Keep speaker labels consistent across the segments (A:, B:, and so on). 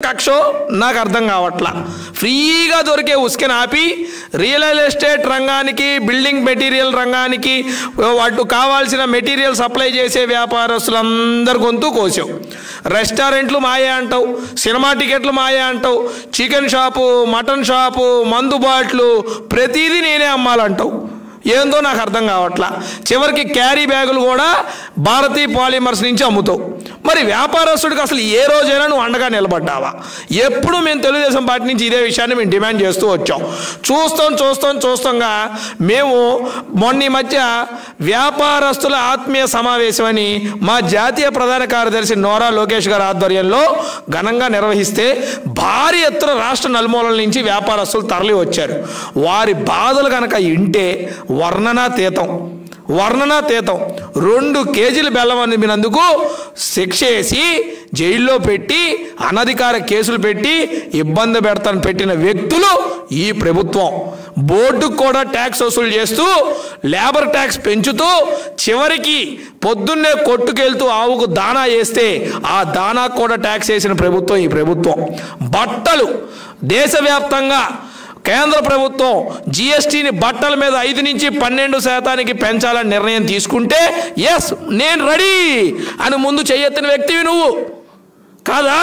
A: కక్షో నాకు అర్థం కావట్లా ఫ్రీగా దొరికే ఉసుకని ఆపి రియల్ ఎస్టేట్ రంగానికి బిల్డింగ్ మెటీరియల్ రంగానికి వాటి కావాల్సిన మెటీరియల్ సప్లై చేసే వ్యాపారస్తులందరి గొంతు కోసావు రెస్టారెంట్లు మాయే అంటావు సినిమా టికెట్లు మాయే అంటావు చికెన్ షాపు మటన్ షాపు మందు బాట్లు ప్రతిదీ నేనే అమ్మాలంటావు ఏందో నాకు అర్థం కావట్లా చివరికి క్యారీ బ్యాగులు కూడా భారతీ పాలిమర్స్ నుంచి అమ్ముతావు మరి వ్యాపారస్తుడికి అసలు ఏ రోజైనా నువ్వు అండగా నిలబడ్డావా ఎప్పుడు మేము తెలుగుదేశం పార్టీ నుంచి ఇదే విషయాన్ని మేము డిమాండ్ చేస్తూ వచ్చాం చూస్తాం చూస్తాం చూస్తాంగా మేము మొన్న ఈ మధ్య వ్యాపారస్తుల ఆత్మీయ సమావేశం అని మా జాతీయ ప్రధాన కార్యదర్శి నోరా లోకేష్ గారి ఆధ్వర్యంలో ఘనంగా నిర్వహిస్తే భారీ ఎత్తున రాష్ట్ర నలుమూలల నుంచి వ్యాపారస్తులు తరలి వచ్చారు వారి బాధలు కనుక ఇంటే వర్ణనాతీతం వర్ణనాతీతం రెండు కేజీలు బెల్లం అందినందుకు శిక్ష వేసి జైల్లో పెట్టి అనధికార కేసులు పెట్టి ఇబ్బంది పెడతాను పెట్టిన వ్యక్తులు ఈ ప్రభుత్వం బోర్డుకు కూడా ట్యాక్స్ వసూలు చేస్తూ లేబర్ ట్యాక్స్ పెంచుతూ చివరికి పొద్దున్నే కొట్టుకెళ్తూ ఆవుకు దానా వేస్తే ఆ దానా కూడా ట్యాక్స్ వేసిన ప్రభుత్వం ఈ ప్రభుత్వం బట్టలు దేశవ్యాప్తంగా కేంద్ర ప్రభుత్వం జిఎస్టీని బట్టల మీద ఐదు నుంచి పన్నెండు శాతానికి పెంచాలని నిర్ణయం తీసుకుంటే ఎస్ నేను రెడీ అని ముందు చెయ్యెత్తిన వ్యక్తివి నువ్వు కాదా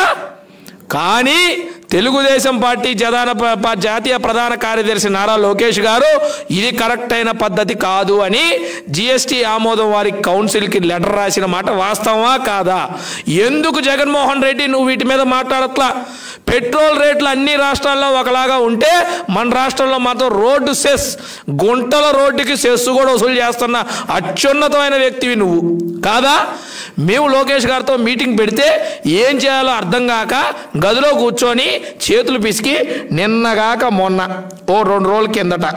A: కానీ తెలుగుదేశం పార్టీ జదాన ప- ప- జాతీయ ప్రధాన కార్యదర్శి నారా లోకేష్ గారు ఇది కరెక్ట్ అయిన పద్ధతి కాదు అని జిఎస్టీ ఆమోదం వారి కౌన్సిల్కి లెటర్ రాసిన మాట వాస్తవమా కాదా ఎందుకు జగన్మోహన్ రెడ్డి నువ్వు వీటి మీద మాట్లాడట్లా పెట్రోల్ రేట్లు అన్ని రాష్ట్రాల్లో ఒకలాగా ఉంటే మన రాష్ట్రంలో మాత్రం రోడ్డు సెస్ గుంటల రోడ్డుకి సెస్ కూడా వసూలు చేస్తున్న అత్యున్నతమైన వ్యక్తివి నువ్వు కాదా మేము లోకేష్ గారితో మీటింగ్ పెడితే ఏం చేయాలో అర్థం కాక గదిలో కూర్చొని చేతులు పిసికి నిన్నగాక మొన్న ఓ రెండు రోజుల కిందట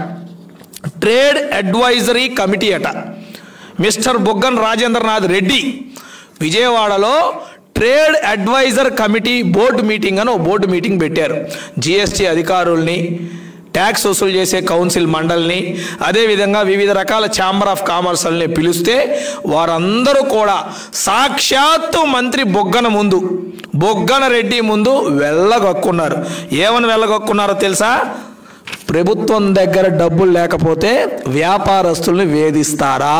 A: ట్రేడ్ అడ్వైజరీ కమిటీ అట మిస్టర్ బుగ్గన్ రాజేంద్రనాథ్ రెడ్డి విజయవాడలో trade adviser committee board meeting అని ఓ బోర్డు మీటింగ్ పెట్టారు జిఎస్టీ అధికారుల్ని ట్యాక్స్ వసూలు చేసే కౌన్సిల్ మండలిని అదేవిధంగా వివిధ రకాల ఛాంబర్ ఆఫ్ కామర్స్ని పిలిస్తే వారందరూ కూడా సాక్షాత్తు మంత్రి బొగ్గన ముందు బొగ్గన రెడ్డి ముందు వెళ్ళగొక్కున్నారు ఏమని వెళ్ళగొక్కున్నారో తెలుసా ప్రభుత్వం దగ్గర డబ్బులు లేకపోతే వ్యాపారస్తుల్ని వేధిస్తారా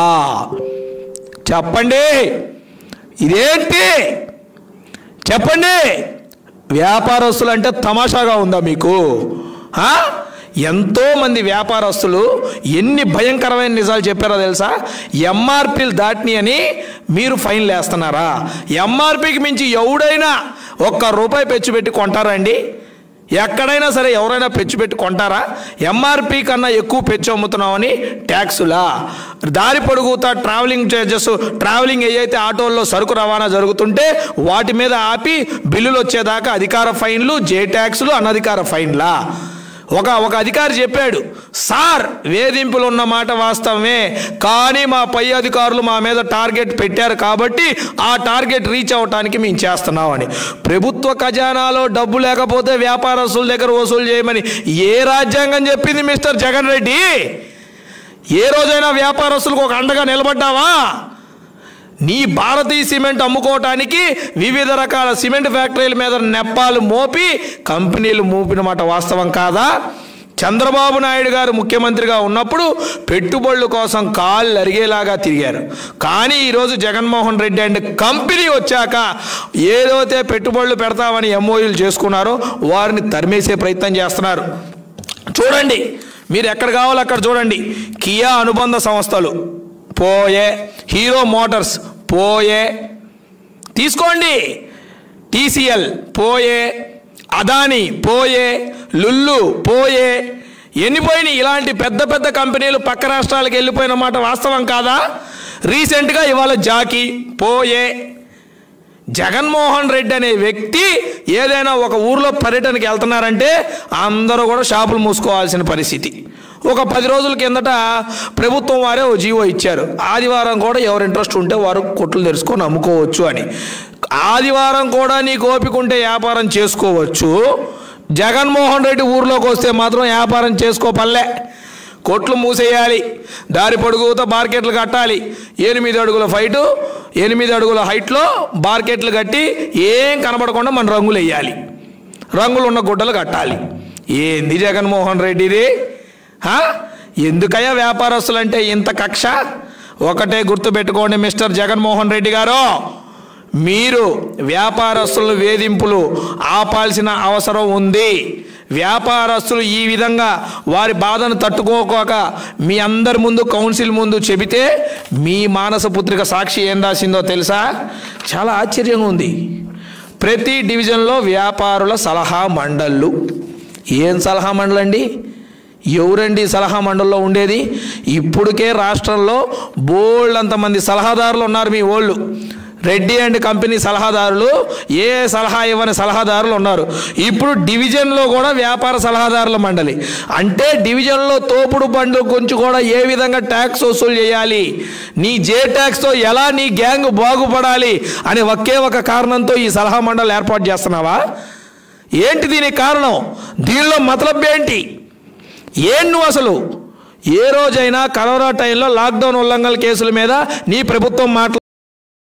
A: చెప్పండి ఇదేంటి చెప్పండి వ్యాపారస్తులు అంటే తమాషాగా ఉందా మీకు ఆ? ఎంతో మంది వ్యాపారస్తులు ఎన్ని భయంకరమైన నిజాలు చెప్పారో తెలుసా ఎంఆర్పీలు దాటిని అని మీరు ఫైన్లు వేస్తున్నారా ఎంఆర్పీకి మించి ఎవడైనా ఒక్క రూపాయి పెచ్చు పెట్టి కొంటారా అండి ఎక్కడైనా సరే ఎవరైనా పెచ్చు పెట్టి కొంటారా ఎంఆర్పి కన్నా ఎక్కువ పెచ్చు అమ్ముతున్నామని ట్యాక్సులా దారి పొడుగుతా ట్రావెలింగ్ చార్జెస్ ట్రావెలింగ్ ఏవైతే ఆటోల్లో సరుకు రవాణా జరుగుతుంటే వాటి మీద ఆపి బిల్లులు వచ్చేదాకా అధికార ఫైన్లు జే ట్యాక్సులు అనధికార ఫైన్లా ఒక ఒక అధికారి చెప్పాడు సార్ వేధింపులు ఉన్న మాట వాస్తవమే కానీ మా పై అధికారులు మా మీద టార్గెట్ పెట్టారు కాబట్టి ఆ టార్గెట్ రీచ్ అవ్వటానికి మేము చేస్తున్నామని ప్రభుత్వ ఖజానాలో డబ్బు లేకపోతే వ్యాపారస్తుల దగ్గర వసూలు చేయమని ఏ రాజ్యాంగం చెప్పింది మిస్టర్ జగన్ రెడ్డి ఏ రోజైనా వ్యాపారస్తులకు ఒక అండగా నిలబడ్డావా నీ భారతీయ సిమెంట్ అమ్ముకోవటానికి వివిధ రకాల సిమెంట్ ఫ్యాక్టరీల మీద నెప్పాలు మోపి కంపెనీలు మోపిన మాట వాస్తవం కాదా చంద్రబాబు నాయుడు గారు ముఖ్యమంత్రిగా ఉన్నప్పుడు పెట్టుబడుల కోసం కాళ్ళు అరిగేలాగా తిరిగారు కానీ ఈరోజు జగన్మోహన్ రెడ్డి అండ్ కంపెనీ వచ్చాక ఏదైతే పెట్టుబడులు పెడతామని ఎంఓయూలు చేసుకున్నారో వారిని తరిమేసే ప్రయత్నం చేస్తున్నారు చూడండి మీరు ఎక్కడ కావాలో అక్కడ చూడండి కియా అనుబంధ సంస్థలు పోయే హీరో మోటార్స్ పోయే తీసుకోండి టీసీఎల్ పోయే అదాని పోయే లుల్లు పోయే ఎన్ని పోయినాయి ఇలాంటి పెద్ద పెద్ద కంపెనీలు పక్క రాష్ట్రాలకు వెళ్ళిపోయిన మాట వాస్తవం కాదా రీసెంట్గా ఇవాళ జాకీ పోయే జగన్మోహన్ రెడ్డి అనే వ్యక్తి ఏదైనా ఒక ఊర్లో పర్యటనకి వెళ్తున్నారంటే అందరూ కూడా షాపులు మూసుకోవాల్సిన పరిస్థితి ఒక పది రోజుల కిందట ప్రభుత్వం వారే ఓ జీవో ఇచ్చారు ఆదివారం కూడా ఎవరు ఇంట్రెస్ట్ ఉంటే వారు కొట్లు తెరుచుకొని అమ్ముకోవచ్చు అని ఆదివారం కూడా నీకు ఓపిక ఉంటే వ్యాపారం చేసుకోవచ్చు జగన్మోహన్ రెడ్డి ఊర్లోకి వస్తే మాత్రం వ్యాపారం చేసుకోపల్లే కొట్లు మూసేయాలి దారి పొడుగుతో బార్కెట్లు కట్టాలి ఎనిమిది అడుగుల ఫైటు ఎనిమిది అడుగుల హైట్లో బార్కెట్లు కట్టి ఏం కనబడకుండా మన రంగులు వేయాలి రంగులున్న గుడ్డలు కట్టాలి ఏంది జగన్మోహన్ రెడ్డిది హా? ఎందుకయ్యా వ్యాపారస్తులంటే ఇంత కక్ష ఒకటే గుర్తుపెట్టుకోండి మిస్టర్ జగన్మోహన్ రెడ్డి గారు మీరు వ్యాపారస్తుల వేధింపులు ఆపాల్సిన అవసరం ఉంది వ్యాపారస్తులు ఈ విధంగా వారి బాధను తట్టుకోకోక మీ అందరి ముందు కౌన్సిల్ ముందు చెబితే మీ మానస పుత్రిక సాక్షి ఏం రాసిందో తెలుసా చాలా ఆశ్చర్యంగా ఉంది ప్రతి డివిజన్లో వ్యాపారుల సలహా మండళ్ళు ఏం సలహా మండలండి ఎవరండి ఈ సలహా మండలిలో ఉండేది ఇప్పటికే రాష్ట్రంలో బోల్డ్ అంతమంది సలహాదారులు ఉన్నారు మీ ఓళ్ళు రెడ్డి అండ్ కంపెనీ సలహాదారులు ఏ సలహా ఇవ్వని సలహాదారులు ఉన్నారు ఇప్పుడు డివిజన్లో కూడా వ్యాపార సలహాదారుల మండలి అంటే డివిజన్లో తోపుడు బండ్ల గురించి కూడా ఏ విధంగా ట్యాక్స్ వసూలు చేయాలి నీ జే ట్యాక్స్తో ఎలా నీ గ్యాంగ్ బాగుపడాలి అని ఒకే ఒక కారణంతో ఈ సలహా మండలి ఏర్పాటు చేస్తున్నావా ఏంటి దీనికి కారణం దీనిలో మతలబ్ ఏంటి ఏం నువ్వు అసలు ఏ రోజైనా కరోనా టైంలో లాక్డౌన్ ఉల్లంఘనల కేసుల మీద నీ ప్రభుత్వం మాట్లాడు